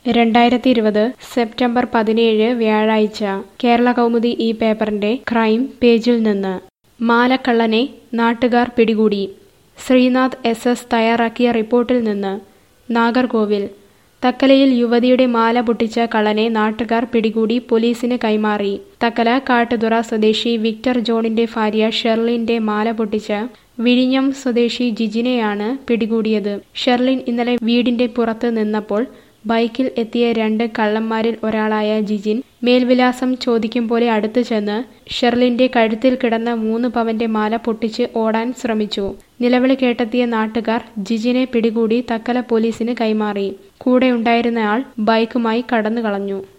രണ്ടായിരത്തി ഇരുപത് സെപ്റ്റംബർ പതിനേഴ് വ്യാഴാഴ്ച കേരള കൗമുദി ഈ പേപ്പറിന്റെ ക്രൈം പേജിൽ നിന്ന് മാലക്കള്ളനെ നാട്ടുകാർ പിടികൂടി ശ്രീനാഥ് എസ് എസ് തയ്യാറാക്കിയ റിപ്പോർട്ടിൽ നിന്ന് നാഗർകോവിൽ തക്കലയിൽ യുവതിയുടെ മാല പൊട്ടിച്ച കള്ളനെ നാട്ടുകാർ പിടികൂടി പോലീസിന് കൈമാറി തക്കല കാട്ടുതുറ സ്വദേശി വിക്ടർ ജോണിന്റെ ഭാര്യ ഷെർലിന്റെ മാല പൊട്ടിച്ച വിഴിഞ്ഞം സ്വദേശി ജിജിനെയാണ് പിടികൂടിയത് ഷെർലിൻ ഇന്നലെ വീടിന്റെ പുറത്ത് നിന്നപ്പോൾ ബൈക്കിൽ എത്തിയ രണ്ട് കള്ളന്മാരിൽ ഒരാളായ ജിജിൻ മേൽവിലാസം ചോദിക്കും പോലെ അടുത്തു ചെന്ന് ഷെർലിന്റെ കഴുത്തിൽ കിടന്ന മൂന്ന് പവന്റെ മാല പൊട്ടിച്ച് ഓടാൻ ശ്രമിച്ചു നിലവിളി കേട്ടെത്തിയ നാട്ടുകാർ ജിജിനെ പിടികൂടി തക്കല പോലീസിന് കൈമാറി കൂടെയുണ്ടായിരുന്നയാൾ ബൈക്കുമായി കടന്നു കളഞ്ഞു